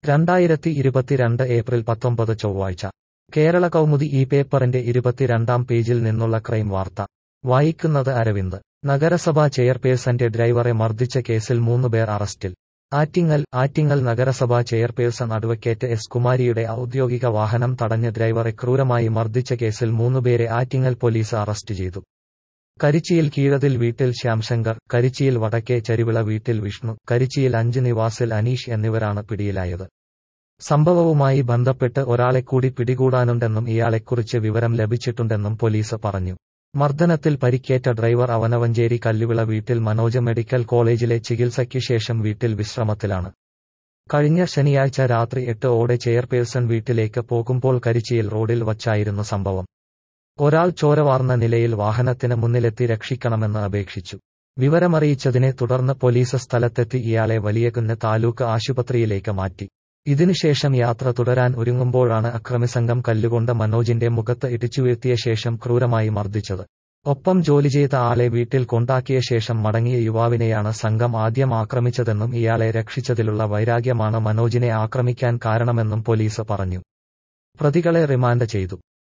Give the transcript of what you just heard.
രണ്ടായിരത്തി ഇരുപത്തിരണ്ട് ഏപ്രിൽ പത്തൊമ്പത് ചൊവ്വാഴ്ച കേരള കൗമുദി ഈ പേപ്പറിന്റെ ഇരുപത്തിരണ്ടാം പേജിൽ നിന്നുള്ള ക്രൈം വാർത്ത വായിക്കുന്നത് അരവിന്ദ് നഗരസഭാ ചെയർപേഴ്സന്റെ ഡ്രൈവറെ മർദ്ദിച്ച കേസിൽ മൂന്നുപേർ അറസ്റ്റിൽ ആറ്റിങ്ങൽ ആറ്റിങ്ങൽ നഗരസഭാ ചെയർപേഴ്സൺ അഡ്വക്കേറ്റ് എസ് കുമാരിയുടെ ഔദ്യോഗിക വാഹനം തടഞ്ഞ് ഡ്രൈവറെ ക്രൂരമായി മർദ്ദിച്ച കേസിൽ മൂന്നുപേരെ ആറ്റിങ്ങൽ പോലീസ് അറസ്റ്റ് ചെയ്തു കരിച്ചിയിൽ കീഴതിൽ വീട്ടിൽ ശ്യാംശങ്കർ കരിച്ചിയിൽ വടക്കേ ചരിവിള വീട്ടിൽ വിഷ്ണു കരിച്ചിയിൽ അഞ്ച് നിവാസിൽ അനീഷ് എന്നിവരാണ് പിടിയിലായത് സംഭവവുമായി ബന്ധപ്പെട്ട് ഒരാളെ കൂടി പിടികൂടാനുണ്ടെന്നും ഇയാളെക്കുറിച്ച് വിവരം ലഭിച്ചിട്ടുണ്ടെന്നും പോലീസ് പറഞ്ഞു മർദ്ദനത്തിൽ പരിക്കേറ്റ ഡ്രൈവർ അവനവഞ്ചേരി കല്ലുവിള വീട്ടിൽ മനോജ് മെഡിക്കൽ കോളേജിലെ ചികിത്സയ്ക്ക് ശേഷം വീട്ടിൽ വിശ്രമത്തിലാണ് കഴിഞ്ഞ ശനിയാഴ്ച രാത്രി എട്ട് ഓടെ ചെയർപേഴ്സൺ വീട്ടിലേക്ക് പോകുമ്പോൾ കരിച്ചിയിൽ റോഡിൽ വച്ചായിരുന്നു സംഭവം ഒരാൾ ചോരവാർന്ന നിലയിൽ വാഹനത്തിന് മുന്നിലെത്തി രക്ഷിക്കണമെന്ന് അപേക്ഷിച്ചു വിവരമറിയിച്ചതിനെ തുടർന്ന് പോലീസ് സ്ഥലത്തെത്തി ഇയാളെ വലിയകുന്ന് താലൂക്ക് ആശുപത്രിയിലേക്ക് മാറ്റി ഇതിനുശേഷം യാത്ര തുടരാൻ ഒരുങ്ങുമ്പോഴാണ് അക്രമിസംഘം കല്ലുകൊണ്ട് മനോജിന്റെ മുഖത്ത് ഇടിച്ചുവീഴ്ത്തിയ ശേഷം ക്രൂരമായി മർദ്ദിച്ചത് ഒപ്പം ജോലി ചെയ്ത ആളെ വീട്ടിൽ കൊണ്ടാക്കിയ ശേഷം മടങ്ങിയ യുവാവിനെയാണ് സംഘം ആദ്യം ആക്രമിച്ചതെന്നും ഇയാളെ രക്ഷിച്ചതിലുള്ള വൈരാഗ്യമാണ് മനോജിനെ ആക്രമിക്കാൻ കാരണമെന്നും പോലീസ് പറഞ്ഞു പ്രതികളെ റിമാൻഡ് ചെയ്തു